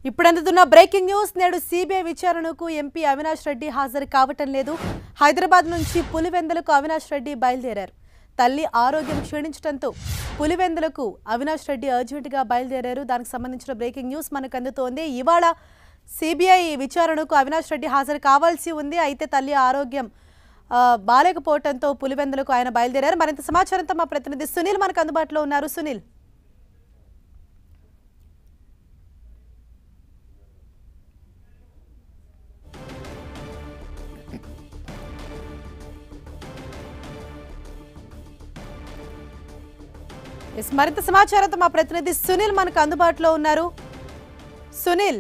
ఇప్పుడు అందుతున్న breaking news నేడు సిబిఐ విచారణకు ఎంపీ అవినాష్ రెడ్డి హాజరు కావటం లేదు హైదరాబాద్ నుంచి పులివెందులకు అవినాష్ రెడ్డి బయలుదేరారు తల్లి ఆరోగ్యం క్షీణించడంతో పులివెందులకు అవినాష్ రెడ్డి అర్జెంటుగా బయలుదేరారు దానికి సంబంధించిన బ్రేకింగ్ న్యూస్ మనకు అందుతోంది ఇవాళ సిబిఐ విచారణకు అవినాష్ రెడ్డి హాజరు కావాల్సి ఉంది అయితే తల్లి ఆరోగ్యం ఆ, బాలేకపోవడంతో పులివెందులకు ఆయన బయలుదేరారు మరింత సమాచారంతో మా ప్రతినిధి సునీల్ మనకు అందుబాటులో ఉన్నారు సునీల్ ఎస్, మరింత సమాచారంతో మా ప్రతినిధి సునీల్ మనకు అందుబాటులో ఉన్నారు సునీల్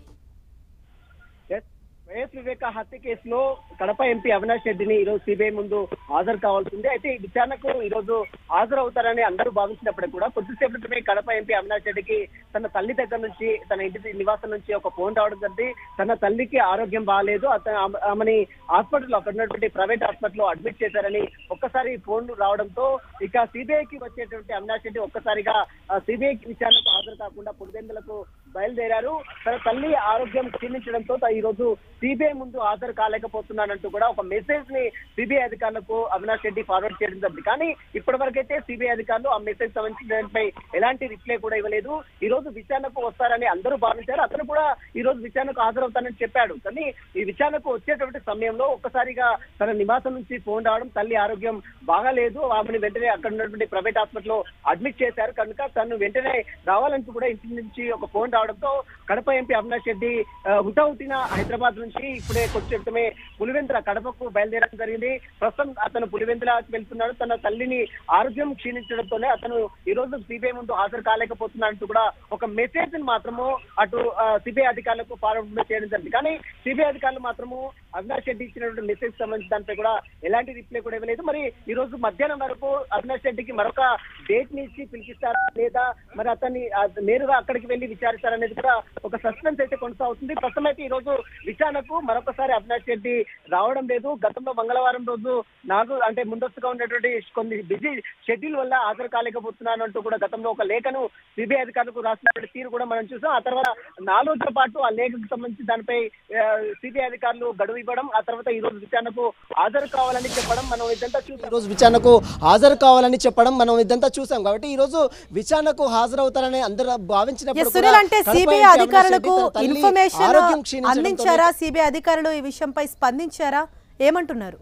ఎస్. వైఎస్ వివేక హత్య కేసులో కడప ఎంపీ అవినాష్ రెడ్డిని ఈ రోజు సిబిఐ ముందు హాజరు కావాల్సింది అయితే ఈ విచారణకు ఈ రోజు హాజరవుతారని అందరూ భావించినప్పటికీ కూడా కొద్దిసేపటి క్రితమే కడప ఎంపీ అవినాష్ రెడ్డికి తన తల్లి దగ్గర నుంచి తన ఇంటి నివాసం నుంచి ఒక ఫోన్ రావడం జరిగింది తన తల్లికి ఆరోగ్యం బాగాలేదు అతను ఆమె- ఆమెని హాస్పిటల్ అక్కడ ఉన్నటువంటి ప్రైవేట్ హాస్పిటల్ అడ్మిట్ చేశారని ఒక్కసారి ఫోన్ రావడంతో ఇక సిబిఐకి వచ్చేటువంటి అవినాష్ రెడ్డి ఒక్కసారిగా సిబిఐ విచారణకు హాజరు కాకుండా పులివెందులకు బయలుదేరారు తన తల్లి ఆరోగ్యం క్షీణించడంతో తా- ఈ రోజు సిబిఐ ముందు హాజరు కాలేకపోతున్నానంటూ కూడా ఒక మెసేజ్ ని సిబిఐ అధికారులకు అవినాష్ రెడ్డి ఫార్వర్డ్ చేయడం జరిగింది కానీ ఇప్పటి వరకైతే సిబిఐ అధికారులు ఆ మెసేజ్ సంబంధించిన దానిపై ఎలాంటి రిప్లై కూడా ఇవ్వలేదు ఈ రోజు విచారణకు వస్తారని అందరూ భావించారు అతను కూడా ఈ రోజు విచారణకు హాజరవుతానని చెప్పాడు కానీ ఈ విచారణకు వచ్చేటువంటి సమయంలో ఒక్కసారిగా తన నివాసం నుంచి ఫోన్ రావడం తల్లి ఆరోగ్యం బాగాలేదు ఆమెను వెంటనే అక్కడ ఉన్నటువంటి ప్రైవేట్ హాస్పిటల్ లో అడ్మిట్ చేశారు కనుక తను వెంటనే రావాలంటూ కూడా ఇంటి నుంచి ఒక ఫోన్ రావడంతో కడప ఎంపీ అవినాష్ రెడ్డి ఆ, హుటాహుటిన హైదరాబాద్ నుంచి ఇప్పుడే కొంచెమే పులివెందుల కడపకు బయలుదేరడం జరిగింది ప్రస్తుతం అతను పులివెందులకు వెళ్తున్నాడు తన తల్లిని ఆరోగ్యం క్షీణించడంతోనే అతను ఈ రోజు సిబిఐ ముందు హాజరు కాలేకపోతున్నాడంటూ కూడా ఒక మెసేజ్ ని మాత్రము అటు సిబిఐ అధికారులకు ఫార్వర్డ్ చేయడం జరిగింది కానీ సిబిఐ అధికారులు మాత్రము అవినాష్ రెడ్డి ఇచ్చినటువంటి మెసేజ్ సంబంధించి దానిపై కూడా ఎలాంటి రిప్లై కూడా ఇవ్వలేదు మరి ఈ రోజు మధ్యాహ్నం వరకు అవినాష్ రెడ్డికి మరొక డేట్ ని ఇచ్చి పిలిపిస్తారా లేదా మరి అతన్ని ఆ, నేరుగా అక్కడికి వెళ్లి విచారిస్తారనేది కూడా ఒక సస్పెన్స్ అయితే కొనసాగుతుంది ప్రస్తుతం అయితే ఈ రోజు విచారణకు మరొకసారి అవినాష్ రెడ్డి రావడం లేదు గతంలో మంగళవారం రోజు నాకు అంటే ముందస్తుగా ఉన్నటువంటి కొన్ని బిజీ షెడ్యూల్ వల్ల హాజరు కాలేకపోతున్నాను అంటూ కూడా గతంలో ఒక లేఖను సిబిఐ అధికారులకు రాసినటువంటి తీరు కూడా మనం చూసాం ఆ తర్వాత నాలుగు రోజుల పాటు ఆ లేఖకు సంబంధించి దానిపై సిబిఐ అధికారులు గడువు ఇవ్వడం ఆ తర్వాత ఈ రోజు విచారణకు హాజరు కావాలని చెప్పడం మనం ఇదంతా చూసాం ఈ రోజు విచారణకు హాజరు కావాలని చెప్పడం మనం ఇదంతా చూసాం కాబట్టి ఈ రోజు విచారణకు హాజరవుతారని అందరూ భావించినప్పుడు ఎస్ సునీల్ కూడా అంటే కడప సిబిఐ ఎంపీ అధికారులకు అవినాష్ రెడ్డి తన తల్లి ఇన్ఫర్మేషన్ ఆరోగ్యం క్షీణించడంతోనే అందించారా సిబిఐ అధికారులు ఈ విషయంపై స్పందించారా ఏమంటున్నారు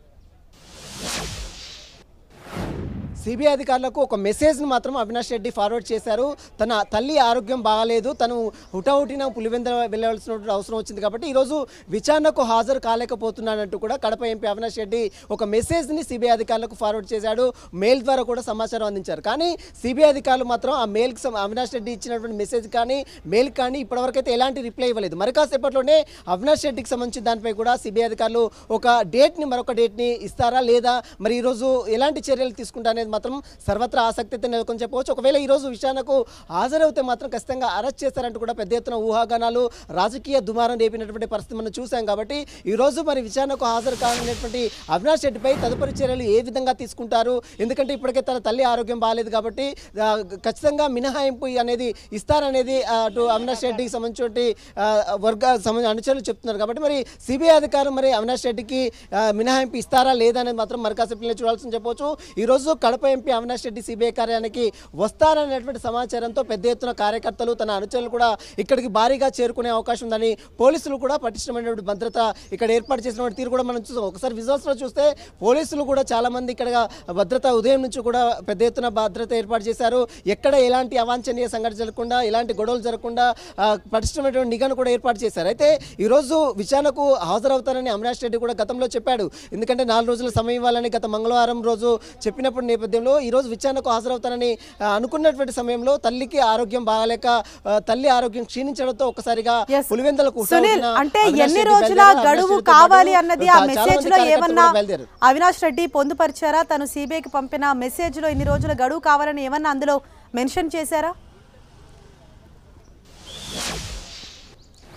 సిబిఐ అధికారులకు ఒక మెసేజ్ను మాత్రం అవినాష్ రెడ్డి ఫార్వర్డ్ చేశారు తన తల్లి ఆరోగ్యం బాగాలేదు తను హుటాహుటిన పులివెందుల వెళ్ళవలసిన అవసరం వచ్చింది కాబట్టి ఈరోజు విచారణకు హాజరు కాలేకపోతున్నానంటూ కూడా కడప ఎంపీ అవినాష్ రెడ్డి ఒక మెసేజ్ని సిబిఐ అధికారులకు ఫార్వర్డ్ చేశాడు మెయిల్ ద్వారా కూడా సమాచారం అందించారు కానీ సిబిఐ అధికారులు మాత్రం ఆ మెయిల్కి సం- అవినాష్ రెడ్డి ఇచ్చినటువంటి మెసేజ్ కానీ మెయిల్ కానీ ఇప్పటివరకైతే ఎలాంటి రిప్లై ఇవ్వలేదు మరి కాసేపట్లోనే అవినాష్ రెడ్డికి సంబంధించిన దానిపై కూడా సిబిఐ అధికారులు ఒక డేట్ని మరొక డేట్ని ఇస్తారా లేదా మరి ఈరోజు ఎలాంటి చర్యలు తీసుకుంటా అనేది మాత్రం సర్వత్రా ఆసక్తి అయితే నెలకొని చెప్పవచ్చు ఒకవేళ ఈరోజు విచారణకు హాజరవుతే మాత్రం ఖచ్చితంగా అరెస్ట్ చేస్తారంటూ కూడా పెద్ద ఎత్తున ఊహాగానాలు రాజకీయ దుమారం రేపినటువంటి పరిస్థితి మనం చూసాం కాబట్టి ఈ రోజు మరి విచారణకు హాజరు కానున్నటువంటి అవినాష్ రెడ్డిపై తదుపరి చర్యలు ఏ విధంగా తీసుకుంటారు ఎందుకంటే ఇప్పటికే తన తల్లి ఆరోగ్యం బాగాలేదు కాబట్టి ఆ, ఖచ్చితంగా మినహాయింపు అనేది ఇస్తారనేది ఆ, అటు అవినాష్ రెడ్డికి సంబంధించి వర్గ సంబంధించిన అనుచరులు చెప్తున్నారు కాబట్టి మరి సిబిఐ అధికారులు మరి అవినాష్ రెడ్డికి ఆ, మినహాయింపు ఇస్తారా లేదా అనేది మాత్రం మరి కాసేపు చూడాల్సింది చెప్పవచ్చు ఈ రోజు కడప ఎంపీ అవినాష్ రెడ్డి సిబిఐ కార్యాలయానికి వస్తారనేటువంటి సమాచారంతో పెద్ద ఎత్తున కార్యకర్తలు తన అనుచరులు కూడా ఇక్కడికి భారీగా చేరుకునే అవకాశం ఉందని పోలీసులు కూడా పటిష్టమైనటువంటి భద్రత ఇక్కడ ఏర్పాటు చేసినటువంటి తీరు కూడా మనం చూసాం ఒకసారి విజువల్స్ లో చూస్తే పోలీసులు కూడా చాలా మంది ఇక్కడ భద్రత ఉదయం నుంచి కూడా పెద్ద ఎత్తున భద్రత ఏర్పాటు చేశారు ఎక్కడ ఎలాంటి అవాంఛనీయ సంఘటన జరగకుండా ఎలాంటి గొడవలు జరగకుండా ఆ, పటిష్టమైనటువంటి నిఘాను కూడా ఏర్పాటు చేశారు అయితే ఈ రోజు విచారణకు హాజరవుతారని అవినాష్ రెడ్డి కూడా గతంలో చెప్పాడు ఎందుకంటే నాలుగు రోజుల సమయం ఇవ్వాలని గత మంగళవారం రోజు చెప్పినప్పుడు నేపథ్యంలో ఈ రోజు విచారణకు హాజరవుతారని ఆ, అనుకున్నటువంటి సమయంలో తల్లికి ఆరోగ్యం బాగాలేక ఆ, తల్లి ఆరోగ్యం క్షీణించడంతో ఒక్కసారిగా Yes. పులివెందులకు సునీల్ హుటాహుటిన అంటే అవినాష్ ఎన్ని రెడ్డి రోజుల బయలుదేరారు. అవినాష్ గడువు రెడ్డితో కావాలి పాటు అన్నది ఆ చాలా మంది మెసేజ్ లో కార్యకర్తలు ఏమన్నా కూడా బయలుదేరారు అవినాష్ రెడ్డి పొందుపరిచారా తను సిబిఐకి పంపిన మెసేజ్ లో ఇన్ని రోజుల గడువు కావాలని ఏమన్నా అందులో మెన్షన్ చేశారా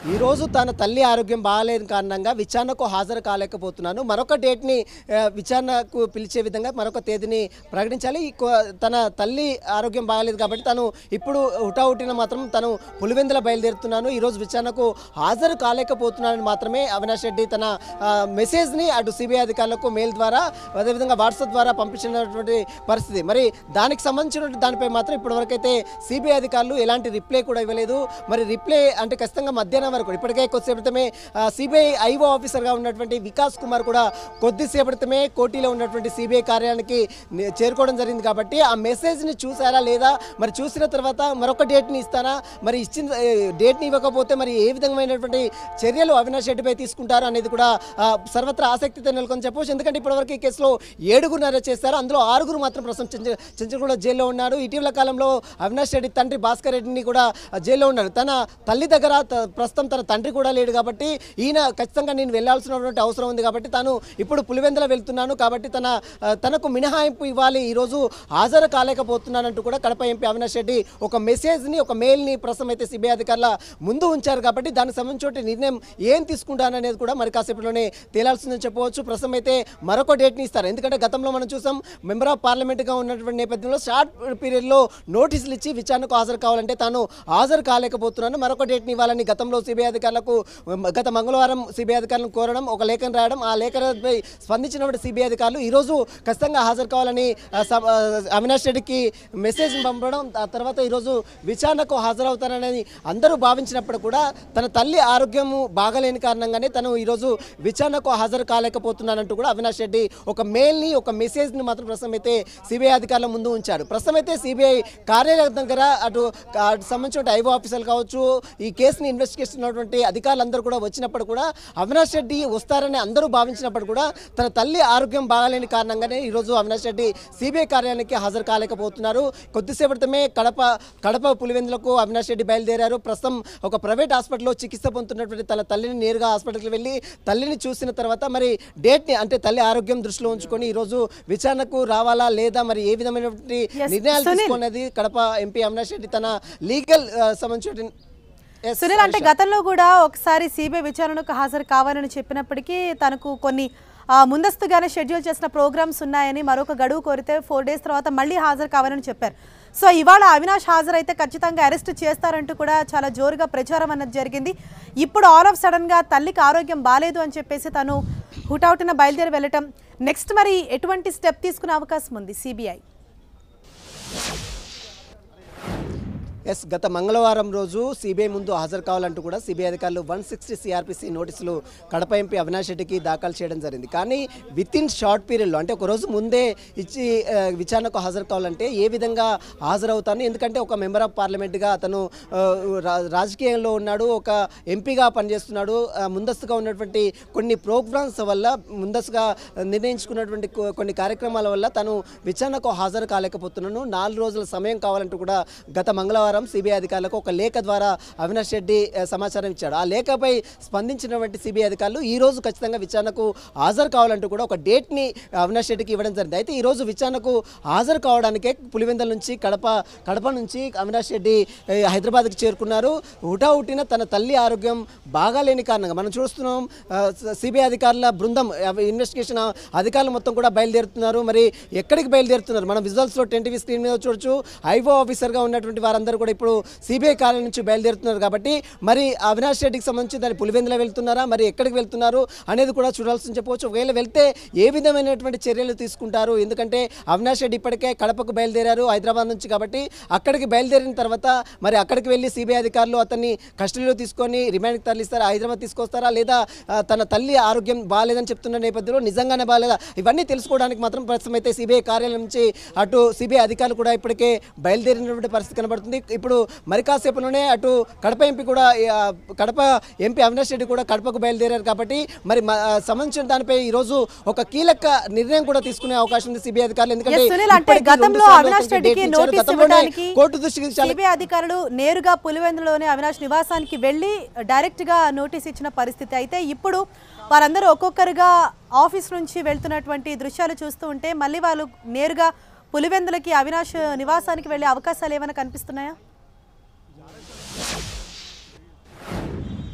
ఈ రోజు తన తల్లి ఆరోగ్యం బాగాలేని కారణంగా విచారణకు హాజరు కాలేకపోతున్నాను మరొక డేట్ని ఆ, విచారణకు పిలిచే విధంగా మరొక తేదీని ప్రకటించాలి ఈ కొ- తన తల్లి ఆరోగ్యం బాగాలేదు కాబట్టి తను ఇప్పుడు హుటాహుటిన మాత్రం తను పులివెందుల బయలుదేరుతున్నాను ఈరోజు విచారణకు హాజరు కాలేకపోతున్నానని మాత్రమే అవినాష్ రెడ్డి తన ఆ, మెసేజ్ని అటు సిబిఐ అధికారులకు మెయిల్ ద్వారా అదేవిధంగా వాట్సాప్ ద్వారా పంపించినటువంటి పరిస్థితి మరి దానికి సంబంధించినటువంటి దానిపై మాత్రం ఇప్పటివరకైతే సిబిఐ అధికారులు ఎలాంటి రిప్లై కూడా ఇవ్వలేదు మరి రిప్లై అంటే ఖచ్చితంగా మధ్యాహ్నం వరకు ఇప్పటికే కొద్దిసేపు క్రితమే సిబిఐ ఐఓ ఆఫీసర్గా ఉన్నటువంటి వికాస్ కుమార్ కూడా కొద్దిసేపు క్రితమే కోటిలో ఉన్నటువంటి సిబిఐ కార్యాలయానికి ని- చేరుకోవడం జరిగింది కాబట్టి ఆ మెసేజ్ని చూసారా లేదా మరి చూసిన తర్వాత మరొక డేట్ని ఇస్తానా మరి ఇచ్చిన ఏ, డేట్ని ఇవ్వకపోతే మరి ఏ విధమైనటువంటి చర్యలు అవినాష్ రెడ్డిపై తీసుకుంటారు అనేది కూడా ఆ, సర్వత్రా ఆసక్తితో నెలకొని చెప్పవచ్చు ఎందుకంటే ఇప్పటివరకు ఈ కేసులో ఏడుగురు అరెస్ట్ చేశారు అందులో ఆరుగురు మాత్రం ప్రస్తుతం చెంచ- చెంచల్గూడ జైల్లో ఉన్నారు ఇటీవల కాలంలో అవినాష్ రెడ్డి తండ్రి భాస్కర్ రెడ్డిని కూడా ఆ, జైల్లో ఉన్నారు తన తల్లి దగ్గర త- ప్రస్తుతం తన తండ్రి కూడా లేడు కాబట్టి ఈయన ఖచ్చితంగా నేను వెళ్ళాల్సినటువంటి అవసరం ఉంది కాబట్టి తాను ఇప్పుడు పులివెందుల వెళ్తున్నాను కాబట్టి తన ఆ, తనకు మినహాయింపు ఇవ్వాలి ఈరోజు హాజరు కాలేకపోతున్నానంటూ కూడా కడప ఎంపీ అవినాష్ రెడ్డి ఒక మెసేజ్ని ఒక మెయిల్ని ప్రస్తుతం అయితే సిబిఐ అధికారుల ముందు ఉంచారు కాబట్టి దానికి సంబంధించిన నిర్ణయం ఏం తీసుకుంటాననేది కూడా మరి కాసేపులోనే తేలాల్సిందని చెప్పవచ్చు ప్రస్తుతం అయితే మరొక డేట్ని ఇస్తారు ఎందుకంటే గతంలో మనం చూసాం మెంబర్ ఆఫ్ పార్లమెంట్గా ఉన్నటువంటి నేపథ్యంలో షార్ట్ పీరియడ్లో నోటీసులు ఇచ్చి విచారణకు హాజరు కావాలంటే తాను హాజరు కాలేకపోతున్నాను మరొక డేట్ని ఇవ్వాలని గతంలో సిబిఐ అధికారులకు మ- గత మంగళవారం సిబిఐ అధికారులను కోరడం ఒక లేఖను రాయడం ఆ లేఖపై స్పందించినటువంటి సిబిఐ అధికారులు ఈరోజు ఖచ్చితంగా హాజరు కావాలని ఆ, సబ్- ఆ, అవినాష్ రెడ్డికి మెసేజ్ పంపడం ఆ తర్వాత ఈరోజు విచారణకు హాజరవుతారని అందరూ భావించినప్పుడు కూడా తన తల్లి ఆరోగ్యము బాగలేని కారణంగానే తను ఈరోజు విచారణకు హాజరు కాలేకపోతున్నానంటూ కూడా అవినాష్ రెడ్డి ఒక మెయిల్ని ఒక మెసేజ్ని మాత్రం ప్రస్తుతం అయితే సిబిఐ అధికారుల ముందు ఉంచాడు ప్రస్తుతం అయితే సిబిఐ కార్యాలయం దగ్గర అటు అటు సంబంధించిన ఐఓ ఆఫీసర్లు కావచ్చు ఈ కేసుని ఇన్వెస్టిగేషన్ ఉన్నటువంటి అధికారులందరూ కూడా వచ్చినప్పుడు కూడా అవినాష్ రెడ్డి వస్తారని అందరూ భావించినప్పుడు కూడా తన తల్లి ఆరోగ్యం బాగాలేని కారణంగానే ఈరోజు అవినాష్ రెడ్డి సిబిఐ కార్యాలయానికి హాజరు కాలేకపోతున్నారు కొద్దిసేపు క్రితమే కడప కడప పులివెందులకు అవినాష్ రెడ్డి బయలుదేరారు ప్రస్తుతం ఒక ప్రైవేట్ హాస్పిటల్లో చికిత్స పొందుతున్నటువంటి తన తల్లిని నేరుగా హాస్పిటల్కి వెళ్ళి తల్లిని చూసిన తర్వాత మరి డేట్ని అంటే తల్లి ఆరోగ్యం దృష్టిలో ఉంచుకొని ఈరోజు విచారణకు రావాలా లేదా మరి ఏ విధమైనటువంటి Yes, నిర్ణయాలు సునీల్. తీసుకున్నది కడప ఎంపీ అవినాష్ రెడ్డి తన లీగల్ సంబంధించిన Yes, సునీల్ అంటే హర్ష. గతంలో కూడా ఒకసారి సిబిఐ విచారణకు హాజరు కావాలని చెప్పినప్పటికీ తనకు కొన్ని ఆ, ముందస్తుగానే షెడ్యూల్ చేసిన ప్రోగ్రామ్స్ ఉన్నాయని మరొక గడువు కోరితే ఫోర్ డేస్ తర్వాత మళ్ళీ హాజరు కావాలని చెప్పారు సో ఇవాళ అవినాష్ హాజరైతే ఖచ్చితంగా అరెస్ట్ చేస్తారంటూ కూడా చాలా జోరుగా ప్రచారం అన్నది జరిగింది ఇప్పుడు ఆల్ ఆఫ్ సడన్ గా తల్లికి ఆరోగ్యం బాగాలేదు అని చెప్పేసి తను హుటాహుటిన బయలుదేరి వెళ్ళటం నెక్స్ట్ మరి ఎటువంటి స్టెప్ తీసుకునే అవకాశం ఉంది సిబిఐ ఎస్ గత మంగళవారం రోజు సిబిఐ ముందు హాజరు కావాలంటూ కూడా సిబిఐ అధికారులు వన్ సిక్స్టీ సిఆర్పిసి నోటీసులు కడప ఎంపీ అవినాష్ రెడ్డికి దాఖలు చేయడం జరిగింది కానీ విత్ ఇన్ షార్ట్ పీరియడ్లో అంటే ఒక రోజు ముందే ఇచ్చి ఆ, విచారణకు హాజరు కావాలంటే ఏ విధంగా హాజరవుతాను ఎందుకంటే ఒక మెంబర్ ఆఫ్ పార్లమెంట్గా అతను ఆ, రా- రాజకీయంలో ఉన్నాడు ఒక ఎంపీగా పనిచేస్తున్నాడు ఆ, ముందస్తుగా ఉన్నటువంటి కొన్ని ప్రోగ్రామ్స్ వల్ల ముందస్తుగా నిర్ణయించుకున్నటువంటి కొ- కొన్ని కార్యక్రమాల వల్ల తను విచారణకు హాజరు కాలేకపోతున్నాను నాలుగు రోజుల సమయం కావాలంటూ కూడా గత మంగళవారం సిబిఐ అధికారులకు ఒక లేఖ ద్వారా అవినాష్ రెడ్డి ఆ, సమాచారం ఇచ్చాడు ఆ లేఖపై స్పందించినటువంటి సిబిఐ అధికారులు ఈ రోజు ఖచ్చితంగా విచారణకు హాజరు కావాలంటూ కూడా ఒక డేట్ని అవినాష్ రెడ్డికి ఇవ్వడం జరిగింది అయితే ఈ రోజు విచారణకు హాజరు కావడానికే పులివెందల నుంచి కడప కడప నుంచి అవినాష్ రెడ్డి ఏ, హైదరాబాద్కి చేరుకున్నారు హుటాహుటిన తన తల్లి ఆరోగ్యం బాగాలేని కారణంగా మనం చూస్తున్నాం సిబిఐ అధికారుల బృందం అవి ఇన్వెస్టిగేషన్ అధికారులు మొత్తం కూడా బయలుదేరుతున్నారు మరి ఎక్కడికి బయలుదేరుతున్నారు మనం విజువల్స్లో టెన్ టీవీ స్క్రీన్ మీద చూడొచ్చు ఐఓ ఆఫీసర్గా ఉన్నటువంటి వారందరూ కూడా ఇప్పుడు సిబిఐ కార్యాలయం నుంచి బయలుదేరుతున్నారు కాబట్టి మరి అవినాష్ రెడ్డికి సంబంధించి దాని పులివెందుల వెళ్తున్నారా మరి ఎక్కడికి వెళ్తున్నారు అనేది కూడా చూడాల్సి చెప్పవచ్చు ఒకవేళ వెళ్తే ఏ విధమైనటువంటి చర్యలు తీసుకుంటారు ఎందుకంటే అవినాష్ రెడ్డి ఇప్పటికే కడపకు బయలుదేరారు హైదరాబాద్ నుంచి కాబట్టి అక్కడికి బయలుదేరిన తర్వాత మరి అక్కడికి వెళ్ళి సిబిఐ అధికారులు అతన్ని కస్టడీలో తీసుకొని రిమాండ్కి తరలిస్తారా హైదరాబాద్ తీసుకొస్తారా లేదా ఆ, తన తల్లి ఆరోగ్యం బాగాలేదని చెప్తున్న నేపథ్యంలో నిజంగానే బాగాలేదా ఇవన్నీ తెలుసుకోవడానికి మాత్రం ప్రస్తుతం అయితే సిబిఐ కార్యాలయం నుంచి అటు సిబిఐ అధికారులు కూడా ఇప్పటికే బయలుదేరినటువంటి పరిస్థితి కనబడుతుంది ఇప్పుడు మరి కాసేపులోనే అటు కడప ఎంపీ కూడా ఆ, కడప ఎంపీ అవినాష్ రెడ్డి కూడా కడపకు బయలుదేరారు కాబట్టి మరి మ- ఆ, సంబంధించిన దానిపై ఈ రోజు ఒక కీలక నిర్ణయం కూడా తీసుకునే అవకాశం ఉంది సిబిఐ అధికారులు ఎందుకంటే Yes, సునీల్ అంటే ఇప్పటికీ రెండు గతంలో సార్లు అవినాష్ అతనికి రెడ్డికి డేట్ ఇచ్చారు. నోటీస్ గతంలోనే ఇవ్వడానికి కోర్టు దృష్టికి చాలా సిబిఐ అధికారులు నేరుగా పులివెందులోని అవినాష్ నివాసానికి వెళ్ళి డైరెక్ట్ గా నోటీస్ ఇచ్చిన పరిస్థితి అయితే ఇప్పుడు వారందరూ ఒక్కొక్కరుగా ఆఫీస్ నుంచి వెళ్తున్నటువంటి దృశ్యాలు చూస్తూ ఉంటే మళ్ళీ వాళ్ళు నేరుగా పులివెందులకి అవినాష్ నివాసానికి వెళ్ళే అవకాశాలు ఏమైనా కనిపిస్తున్నాయా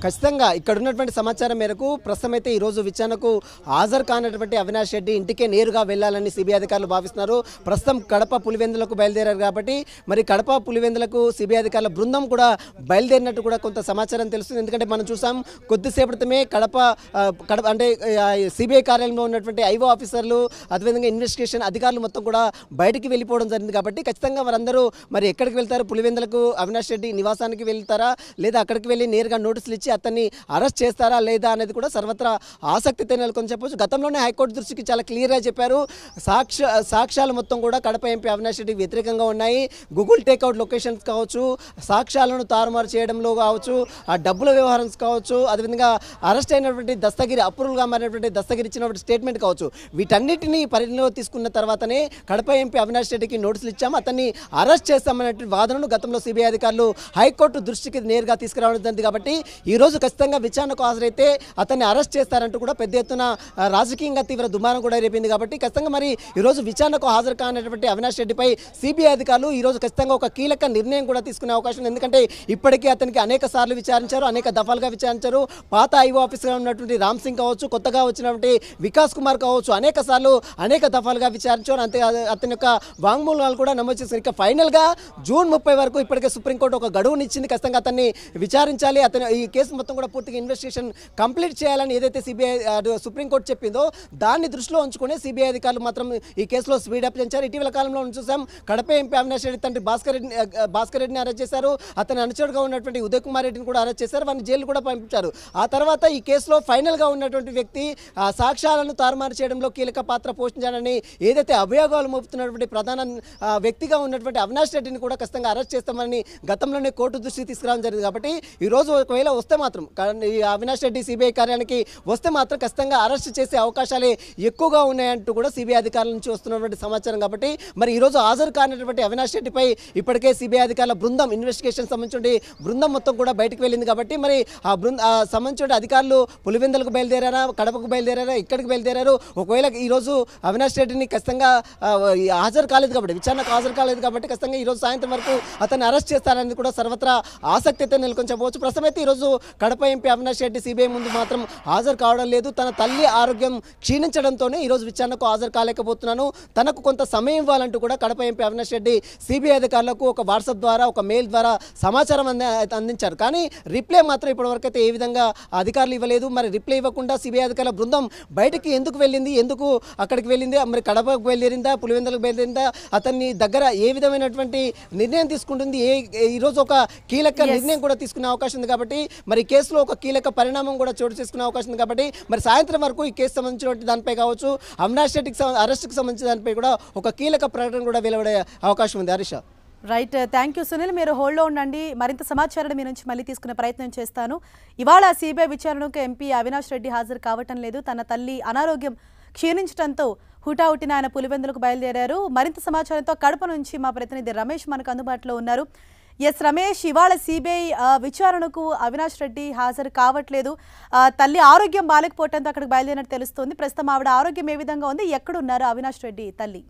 ఖచ్చితంగా ఇక్కడ ఉన్నటువంటి సమాచారం మేరకు ప్రస్తుతం అయితే ఈరోజు విచారణకు హాజరు కానటువంటి అవినాష్ రెడ్డి ఇంటికే నేరుగా వెళ్లాలని సిబిఐ అధికారులు భావిస్తున్నారు ప్రస్తుతం కడప పులివెందులకు బయలుదేరారు కాబట్టి మరి కడప పులివెందులకు సిబిఐ అధికారుల బృందం కూడా బయలుదేరినట్టు కూడా కొంత సమాచారం తెలుస్తుంది ఎందుకంటే మనం చూసాం కొద్దిసేపటిమే కడప ఆ, కడప అంటే సిబిఐ కార్యాలయంలో ఉన్నటువంటి ఐఓ ఆఫీసర్లు అదేవిధంగా ఇన్వెస్టిగేషన్ అధికారులు మొత్తం కూడా బయటికి వెళ్ళిపోవడం జరిగింది కాబట్టి ఖచ్చితంగా వారందరూ మరి ఎక్కడికి వెళ్తారు పులివెందులకు అవినాష్ రెడ్డి నివాసానికి వెళ్తారా లేదా అక్కడికి వెళ్ళి నేరుగా నోటీసులు ఇచ్చి అతన్ని అరెస్ట్ చేస్తారా లేదా అనేది కూడా సర్వత్రా ఆసక్తితో నెలకొని చెప్పొచ్చు గతంలోనే హైకోర్టు దృష్టికి చాలా క్లియర్గా చెప్పారు సాక్ష్య సాక్ష్యాలు మొత్తం కూడా కడప ఎంపీ అవినాష్ రెడ్డికి వ్యతిరేకంగా ఉన్నాయి గూగుల్ టేక్అవుట్ లొకేషన్స్ కావచ్చు సాక్ష్యాలను తారుమారు చేయడంలో కావచ్చు ఆ డబ్బుల వ్యవహారం కావచ్చు అదేవిధంగా అరెస్ట్ అయినటువంటి దస్తగిరి అప్రూవల్గా మారినటువంటి దస్తగిరి ఇచ్చినటువంటి స్టేట్మెంట్ కావచ్చు వీటన్నిటిని పరిగణలో తీసుకున్న తర్వాతనే కడప ఎంపీ అవినాష్ రెడ్డికి నోటీసులు ఇచ్చాము అతన్ని అరెస్ట్ చేస్తామన్నటువంటి వాదనను గతంలో సిబిఐ అధికారులు హైకోర్టు దృష్టికి నేరుగా తీసుకురావడం జరిగింది కాబట్టి ఈ రోజు ఖచ్చితంగా విచారణకు హాజరైతే అతన్ని అరెస్ట్ చేస్తారంటూ కూడా పెద్ద ఎత్తున ఆ, రాజకీయంగా తీవ్ర దుమారం కూడా రేపింది కాబట్టి ఖచ్చితంగా మరి ఈ రోజు విచారణకు హాజరు కానటువంటి అవినాష్ రెడ్డిపై సిబిఐ అధికారులు ఈ రోజు ఖచ్చితంగా ఒక కీలక నిర్ణయం కూడా తీసుకునే అవకాశం ఉంది ఎందుకంటే ఇప్పటికే అతనికి అనేక సార్లు విచారించారు అనేక దఫాలుగా విచారించారు పాత ఐఓ ఆఫీసర్గా ఉన్నటువంటి రామ్ సింగ్ కావచ్చు కొత్తగా వచ్చినటువంటి వికాస్ కుమార్ కావచ్చు అనేక సార్లు అనేక దఫాలుగా విచారించారు అంతే అతని యొక్క వాంగ్మూలాలు కూడా నమోదు చేశారు ఇక ఫైనల్గా జూన్ ముప్పై వరకు ఇప్పటికే సుప్రీంకోర్టు ఒక గడువునిచ్చింది ఖచ్చితంగా అతన్ని విచారించాలి అతను ఈ కేసు మొత్తం కూడా పూర్తిగా ఇన్వెస్టిగేషన్ కంప్లీట్ చేయాలని ఏదైతే సిబిఐ సుప్రీంకోర్టు చెప్పిందో దాన్ని దృష్టిలో ఉంచుకునే సిబిఐ అధికారులు మాత్రం ఈ కేసులో స్పీడప్ పెంచారు ఇటీవల కాలంలో మనం చూసాం కడప ఎంపీ అవినాష్ రెడ్డి తండ్రి భాస్కర్ రెడ్డిని ఆ, భాస్కర్ రెడ్డిని అరెస్ట్ చేశారు అతని అనుచరుడుగా ఉన్నటువంటి ఉదయ్ కుమార్ రెడ్డిని కూడా అరెస్ట్ చేశారు వారిని జైలు కూడా పంపించారు ఆ తర్వాత ఈ కేసులో ఫైనల్గా ఉన్నటువంటి వ్యక్తి ఆ, సాక్ష్యాలను తారుమారు చేయడంలో కీలక పాత్ర పోషించాలని ఏదైతే అభియోగాలు మోపుతున్నటువంటి ప్రధాన ఆ, వ్యక్తిగా ఉన్నటువంటి అవినాష్ రెడ్డిని కూడా ఖచ్చితంగా అరెస్ట్ చేస్తామని గతంలోనే కోర్టు దృష్టికి తీసుకురావడం జరిగింది కాబట్టి ఈ రోజు ఒకవేళ వస్తే మాత్రం కా- ఈ అవినాష్ రెడ్డి సిబిఐ కార్యాలయానికి వస్తే మాత్రం ఖచ్చితంగా అరెస్ట్ చేసే అవకాశాలే ఎక్కువగా ఉన్నాయంటూ కూడా సిబిఐ అధికారుల నుంచి వస్తున్నటువంటి సమాచారం కాబట్టి మరి ఈ రోజు హాజరు కానటువంటి అవినాష్ రెడ్డిపై ఇప్పటికే సిబిఐ అధికారుల బృందం ఇన్వెస్టిగేషన్ సంబంధించి బృందం మొత్తం కూడా బయటకు వెళ్ళింది కాబట్టి మరి ఆ బృంద ఆ సంబంధించిన అధికారులు పులివెందులకు బయలుదేరారా కడపకు బయలుదేరారా ఇక్కడికి బయలుదేరారు ఒకవేళ ఈ రోజు అవినాష్ రెడ్డిని ఖచ్చితంగా ఆ, ఈ హాజరు కాలేదు కాబట్టి విచారణకు హాజరు కాలేదు కాబట్టి ఖచ్చితంగా ఈ రోజు సాయంత్రం వరకు అతన్ని అరెస్ట్ చేస్తారనేది కూడా సర్వత్రా ఆసక్తి అయితే నెలకొని చెప్పవచ్చు ప్రస్తుతం అయితే ఈరోజు కడప ఎంపీ అవినాష్ రెడ్డి సిబిఐ ముందు మాత్రం హాజరు కావడం లేదు తన తల్లి ఆరోగ్యం క్షీణించడంతోనే ఈరోజు విచారణకు హాజరు కాలేకపోతున్నాను తనకు కొంత సమయం ఇవ్వాలంటూ కూడా కడప ఎంపీ అవినాష్ రెడ్డి సిబిఐ అధికారులకు ఒక వాట్సాప్ ద్వారా ఒక మెయిల్ ద్వారా సమాచారం అంది అందించారు కానీ రిప్లై మాత్రం ఇప్పటివరకు అయితే ఏ విధంగా అధికారులు ఇవ్వలేదు మరి రిప్లై ఇవ్వకుండా సిబిఐ అధికారుల బృందం బయటికి ఎందుకు వెళ్ళింది ఎందుకు అక్కడికి వెళ్ళింది మరి కడపకు బయలుదేరిందా పులివెందులకు బయలుదేరిందా అతన్ని దగ్గర ఏ విధమైనటువంటి నిర్ణయం తీసుకుంటుంది ఏ ఏ- ఈరోజు ఒక కీలక నిర్ణయం కూడా తీసుకునే అవకాశం ఉంది కాబట్టి మరి ఈ కేసులో ఒక కీలక పరిణామం కూడా చోటు చేసుకునే అవకాశం ఉంది కాబట్టి మరి సాయంత్రం వరకు ఈ కేసు సంబంధించినటువంటి దానిపై కావచ్చు అవినాష్ రెడ్డికి సం- అరెస్ట్కి సంబంధించిన దానిపై కూడా ఒక కీలక ప్రకటన కూడా వెలువడే అవకాశం ఉంది Harish right thank you Sunil మీరు హోల్డ్లో ఉండండి మరింత సమాచారాన్ని మీ నుంచి మళ్ళీ తీసుకునే ప్రయత్నం చేస్తాను ఇవాళ సిబిఐ విచారణకు ఎంపీ అవినాష్ రెడ్డి హాజరు కావటం లేదు తన తల్లి అనారోగ్యం క్షీణించడంతో హుటాహుటిన ఆయన పులివెందులకు బయలుదేరారు మరింత సమాచారంతో కడప నుంచి మా ప్రతినిధి రమేష్ మనకు అందుబాటులో ఉన్నారు ఎస్ రమేష్ ఇవాళ సిబిఐ ఆ, విచారణకు అవినాష్ రెడ్డి హాజరు కావట్లేదు ఆ, తల్లి ఆరోగ్యం బాలేకపోవడంతో అక్కడికి బయలుదేరినట్టు తెలుస్తుంది ప్రస్తుతం ఆవిడ ఆరోగ్యం ఏ విధంగా ఉంది ఎక్కడున్నారు అవినాష్ రెడ్డి తల్లి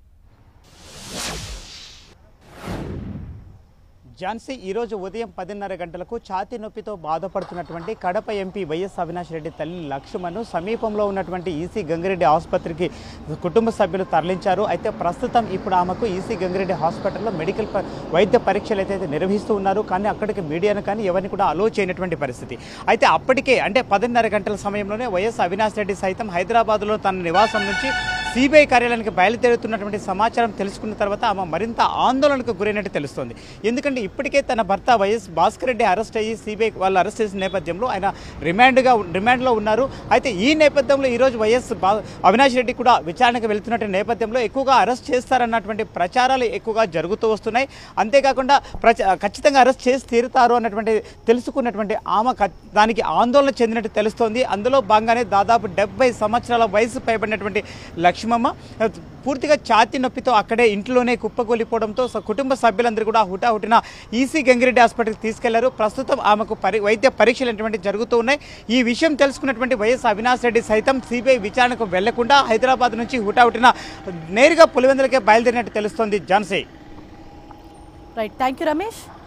ఝాన్సీ ఈరోజు ఉదయం పదిన్నర గంటలకు ఛాతీ నొప్పితో బాధపడుతున్నటువంటి కడప ఎంపీ వైఎస్ అవినాష్ రెడ్డి తల్లి లక్ష్మణ్ సమీపంలో ఉన్నటువంటి ఈసీ గంగిరెడ్డి ఆసుపత్రికి కుటుంబ సభ్యులు తరలించారు అయితే ప్రస్తుతం ఇప్పుడు ఆమెకు ఈసీ గంగిరెడ్డి హాస్పిటల్లో మెడికల్ ప- వైద్య పరీక్షలు అయితే నిర్వహిస్తూ ఉన్నారు కానీ అక్కడికి మీడియాను కానీ ఎవరిని కూడా అలో చేయనటువంటి పరిస్థితి అయితే అప్పటికే అంటే పదిన్నర గంటల సమయంలోనే వైఎస్ అవినాష్ రెడ్డి సైతం హైదరాబాద్లో తన నివాసం నుంచి సిబిఐ కార్యాలయానికి బయలుదేరుతున్నటువంటి సమాచారం తెలుసుకున్న తర్వాత ఆమె మరింత ఆందోళనకు గురైనట్టు తెలుస్తోంది ఎందుకంటే ఇప్పటికే తన భర్త వైఎస్ భాస్కర్ రెడ్డి అరెస్ట్ అయ్యి సిబిఐ వాళ్ళు అరెస్ట్ చేసిన నేపథ్యంలో ఆయన రిమాండ్గా రిమాండ్లో ఉన్నారు అయితే ఈ నేపథ్యంలో ఈరోజు వైఎస్ బా అవినాష్ రెడ్డి కూడా విచారణకు వెళ్తున్నటువంటి నేపథ్యంలో ఎక్కువగా అరెస్ట్ చేస్తారన్నటువంటి ప్రచారాలు ఎక్కువగా జరుగుతూ వస్తున్నాయి అంతేకాకుండా ప్రచ ఖచ్చితంగా అరెస్ట్ చేసి తీరుతారు అన్నటువంటి తెలుసుకున్నటువంటి ఆమె ఖ- దానికి ఆందోళన చెందినట్టు తెలుస్తోంది అందులో భాగంగానే దాదాపు డెబ్బై సంవత్సరాల వయసు పైబడినటువంటి లక్ష్మమ్మ పూర్తిగా ఛాతీ నొప్పితో అక్కడే ఇంట్లోనే కుప్పకూలిపోవడంతో స- కుటుంబ సభ్యులందరూ కూడా హుటాహుటిన ఈసీ గంగిరెడ్డి హాస్పిటల్కి తీసుకెళ్లారు ప్రస్తుతం ఆమెకు పరి వైద్య పరీక్షలు అటువంటి జరుగుతూ ఉన్నాయి ఈ విషయం తెలుసుకున్నటువంటి వైఎస్ అవినాష్ రెడ్డి సైతం సిబిఐ విచారణకు వెళ్లకుండా హైదరాబాద్ నుంచి హుటాహుటిన నేరుగా పులివెందులకే బయలుదేరినట్టు తెలుస్తోంది Jhansi right thank you Ramesh